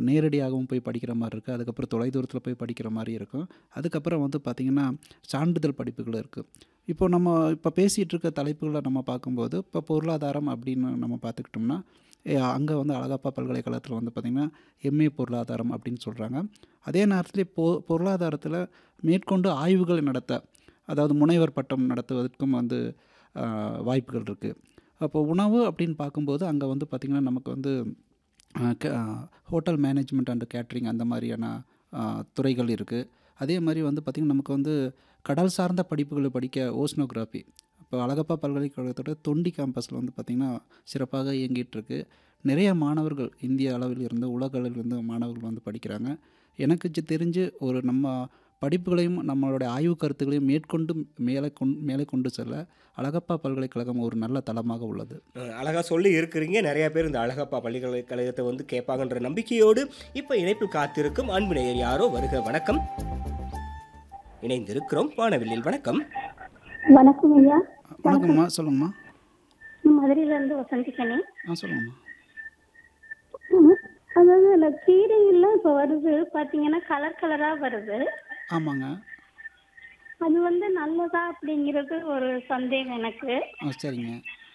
நேரடியாகவும் போய் படிக்கிற மாதிரி இருக்குது அதுக்கப்புறம் தொலைதூரத்தில் போய் படிக்கிற மாதிரி இருக்கும் அதுக்கப்புறம் வந்து பார்த்திங்கன்னா சான்றிதழ் படிப்புகள் இருக்குது இப்போ நம்ம இப்போ பேசிகிட்டு இருக்க தலைப்புகளை நம்ம பார்க்கும்போது இப்போ பொருளாதாரம் அப்படின்னு நம்ம பார்த்துக்கிட்டோம்னா அங்கே வந்து அழகப்பா பல்கலைக்கழகத்தில் வந்து பார்த்திங்கன்னா எம்ஏ பொருளாதாரம் அப்படின்னு சொல்கிறாங்க அதே நேரத்தில் பொ பொருளாதாரத்தில் மேற்கொண்டு ஆய்வுகள் நடத்த அதாவது முனைவர் பட்டம் நடத்துவதற்கும் வந்து ஆஹ், வாய்ப்புகள் இருக்குது அப்போ உணவு அப்படின்னு பார்க்கும்போது அங்கே வந்து பார்த்திங்கன்னா நமக்கு வந்து ஹோட்டல் மேனேஜ்மெண்ட் அண்ட் கேட்ரிங் அந்த மாதிரியான ஆஹ், துறைகள் இருக்குது அதே மாதிரி வந்து பார்த்திங்கன்னா நமக்கு வந்து கடல் சார்ந்த படிப்புகளை படிக்க ஓஸ்னோகிராஃபி இப்போ அழகப்பா பல்கலைக்கழகத்தோட தொண்டி கேம்பஸில் வந்து பார்த்திங்கன்னா சிறப்பாக இயங்கிட்டு இருக்கு நிறைய மாணவர்கள் இந்திய அளவில் இருந்து உலக அளவில் இருந்து மாணவர்கள் வந்து படிக்கிறாங்க எனக்கு சி- தெரிஞ்சு ஒரு நம்ம படிப்புகளையும் நம்மளுடைய ஆய்வு கருத்துக்களையும் மேற்கொண்டு மேலே கொண் மேலே கொண்டு செல்ல அழகப்பா பல்கலைக்கழகம் ஒரு நல்ல தளமாக உள்ளது அஹ் அழகா சொல்லி இருக்கிறீங்க நிறைய பேர் இந்த அழகப்பா பள்ளிக்கழகத்தை வந்து கேட்பாங்கன்ற நம்பிக்கையோடு இப்போ இணைப்பில் காத்திருக்கும் அன்பு நேயர் யாரோ வருக வணக்கம் இணைந்திருக்கிறோம் வானவில்லில் வணக்கம் வணக்கம் ஐயா வணக்கம்மா சொல்லுங்கம்மா நான் மதுரையில இருந்து வசந்தி கண்ணி ஆ சொல்லுங்கம்மா ம், அதாவது அந்த கீரையெல்லாம் இப்போ வருது பாத்தீங்கன்னா கலர் கலரா வருது ஆமாங்க அது வந்து நல்லதா அப்படிங்கிறது ஒரு சந்தேகம் எனக்கு ஆ சரிங்க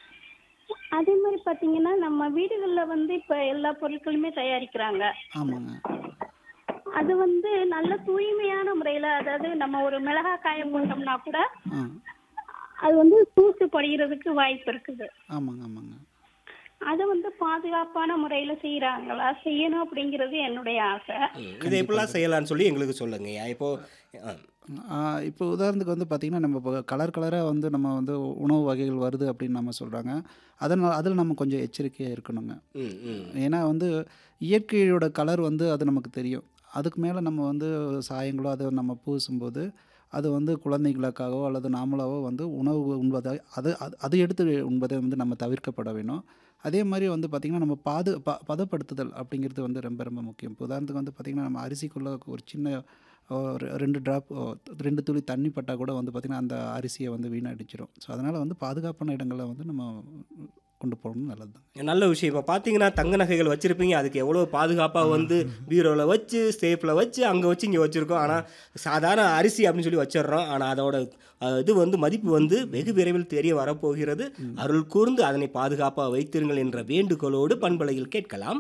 அதே மாதிரி பாத்தீங்கன்னா நம்ம வீடுகளில் வந்து இப்போ எல்லா பொருட்களுமே தயாரிக்கிறாங்க ஆமாங்க அது வந்து நல்ல தூய்மையான முறையில் அதாவது நம்ம ஒரு மிளகாய் காய போட்டோம்னா கூட ஆ அது வந்து தூசு படிகிறதுக்கு வாய்ப்பு இருக்குது ஆமாங்க ஆமாங்க அதை வந்து பாதுகாப்பான முறையில் செய்கிறாங்களா செய்யணும் அப்படிங்கிறது என்னுடைய ஆசை ம், இதை எப்படிலாம் செய்யலாம்னு சொல்லி எங்களுக்கு சொல்லுங்கய்யா இப்போ அஹ், ஆ, இப்போ உதாரணத்துக்கு வந்து பார்த்திங்கன்னா நம்ம இப்போ கலர் கலராக வந்து நம்ம வந்து உணவு வகைகள் வருது அப்படின்னு நம்ம சொல்கிறாங்க அதனால் அதில் நம்ம கொஞ்சம் எச்சரிக்கையாக இருக்கணுங்க ம் ம் ஏன்னா வந்து இயற்கையோட கலர் வந்து அது நமக்கு தெரியும் அதுக்கு மேலே நம்ம வந்து சாயங்களோ அதை நம்ம பூசும்போது அது வந்து குழந்தைகளுக்காகவோ அல்லது நாமளாவோ வந்து உணவு உண்பதை அது அது அது எடுத்து உண்பதை வந்து நம்ம தவிர்க்கப்பட வேணும் அதே மாதிரி வந்து பார்த்திங்கன்னா நம்ம பாது ப பதப்படுத்துதல் அப்படிங்கிறது வந்து ரொம்ப ரொம்ப முக்கியம் இப்போ உதாரணத்துக்கு வந்து பார்த்திங்கன்னா நம்ம அரிசிக்குள்ளே ஒரு சின்ன ஒரு ரெண்டு ட்ராப் ரெண்டு துளி தண்ணி பட்டால் கூட வந்து பார்த்திங்கன்னா அந்த அரிசியை வந்து வீணடிச்சிடும் ஸோ அதனால் வந்து பாதுகாப்பான இடங்களை வந்து நம்ம கொண்டு போகணும் நல்லது தான் நல்ல விஷயம் இப்போ பார்த்தீங்கன்னா தங்க நகைகள் வச்சுருப்பீங்க அதுக்கு எவ்வளோ பாதுகாப்பாக வந்து பீரோவில் வச்சு சேஃபில் வச்சு அங்கே வச்சு இங்கே வச்சுருக்கோம் ஆனால் சாதாரண அரிசி அப்படின்னு சொல்லி வச்சிடுறோம் ஆனால் அதோட அஹ், இது வந்து மதிப்பு வந்து வெகு விரைவில் தெரிய வரப்போகிறது அருள் கூர்ந்து அதனை பாதுகாப்பாக வைத்திருங்கள் என்ற வேண்டுகோளோடு பண்பலையில் கேட்கலாம்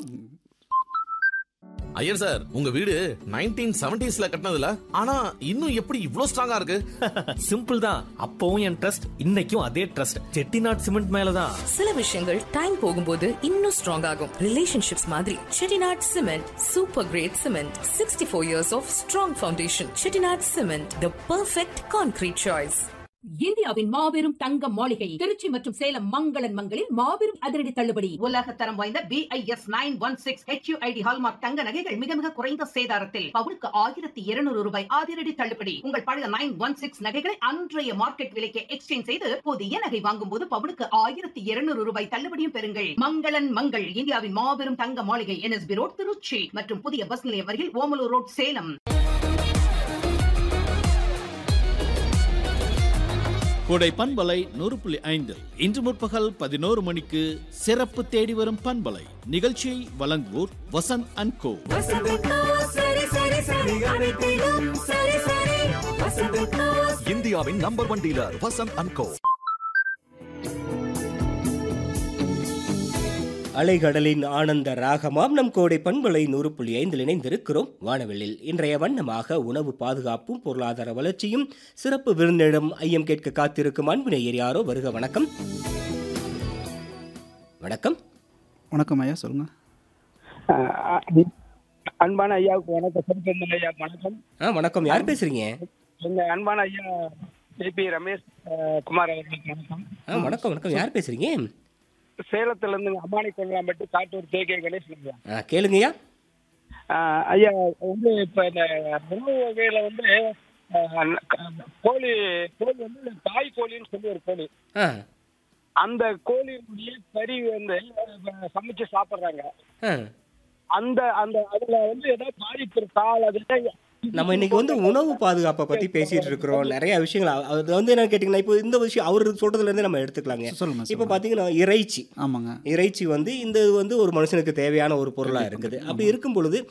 ஐயர் சார் உங்க வீடு நைன்டீன் செவன்டிஸ்ல கட்டினதுல ஆனா இன்னும் எப்படி இவ்ளோ ஸ்ட்ராங்கா இருக்கு சிம்பிள் தான் அப்பவும் என் ட்ரஸ்ட் இன்னைக்கும் அதே ட்ரஸ்ட் செட்டிநாட் சிமெண்ட் மேலதான் சில விஷயங்கள் டைம் போகும்போது இன்னும் ஸ்ட்ராங் ஆகும் ரிலேஷன்ஷிப்ஸ் மாதிரி Chettinad cement super grade cement sixty four years of strong foundation Chettinad cement the perfect concrete choice இந்தியாவின் மாபெரும் தங்க மாளிகை திருச்சி மற்றும் சேலம் மங்களன் மங்களில் மாபெரும் அதிரடி தள்ளுபடி உலக தரம் வாய்ந்த BIS nine one six HUID hallmark தங்க நகைகள் மிக மிக குறைந்த சேதாரத்தில் பவுனுக்கு ஆயிரத்தி இருநூறு ரூபாய் அதிரடி தள்ளுபடி உங்கள் பழைய நைன் ஒன் சிக்ஸ் நகைகளை அன்றைய மார்க்கெட் விலைக்கு எக்ஸ்சேஞ்ச் செய்து புதிய நகை வாங்கும் போது பவுனுக்கு ஆயிரத்தி இருநூறு ரூபாய் தள்ளுபடியும் பெறுங்கள் மங்களன் மங்கள் இந்தியாவின் மாபெரும் தங்க மாளிகை என்எஸ்பி ரோட் திருச்சி மற்றும் புதிய பஸ் நிலையம் அருகில் ஓமலூர் ரோட் சேலம் கொடை பண்பலை நூறு புள்ளி ஐந்து இன்று முற்பகல் பதினோரு மணிக்கு சிறப்பு தேடி வரும் பண்பலை நிகழ்ச்சியை வழங்குவோர் வசந்த் அண்ட் கோ இந்தியாவின் number one dealer Vasanth and co அலைகடலின் ஆனந்த ராகமாம் நம் கோடை பண்பலை நூறு புள்ளி ஐந்தில் இணைந்திருக்கிறோம் வானவெளியில் இன்றைய வண்ணமாக உணவு பாதுகாப்பும் பொருளாதார வளர்ச்சியும் சிறப்பு விருந்திடம் ஐயம் கேட்க காத்திருக்கும் அன்பு நேயர் யாரோ வருக வணக்கம் வணக்கம் வணக்கம் ஐயா சொல்லுங்கள் அன்பான ஐயாவுக்கு வணக்கம் சிறப்பு ஐயா வணக்கம் ஆ வணக்கம் யார் பேசுறீங்க எங்க அன்பான ஐயா ஏபி ரமேஷ் அஹ், குமார் அவர்களுக்கு வணக்கம் ஆ வணக்கம் வணக்கம் யார் பேசுறீங்க சேலத்துல இருந்து அம்மானி கொல்லாம்பட்டு காட்டூர் கே கே கணேசன் ஐயா ஆ கேளுங்கய்யா அஹ், ஐயா வந்து இப்ப இந்த உணவு வகையில வந்து அஹ், கோழி கோழி வந்து இந்த தாய் கோழின்னு சொல்லி ஒரு கோழி ஆ அந்த கோழியினுடைய கறி வந்து அஹ், சமைச்சு சாப்பிடுறாங்க ஆ அந்த அந்த அதுல வந்து ஏதாவது பாதிப்பு இருக்கா அல்லது நம்ம இன்னைக்கு வந்து உணவு பாதுகாப்பை பத்தி பேசிட்டு இருக்கிறோம் நிறைய விஷயங்கள் அ- அது வந்து என்ன கேட்டிங்கன்னா இப்போ இந்த விஷயம் அவர் சொல்றதுல இருந்தே நம்ம எடுத்துக்கலாங்க சொல்லுங்க இப்போ பார்த்தீங்கன்னா இறைச்சி ஆமாங்க இறைச்சி வந்து இந்த இது வந்து ஒரு மனுஷனுக்கு தேவையான ஒரு பொருளாக இருக்குது அப்படி இருக்கும் பொழுது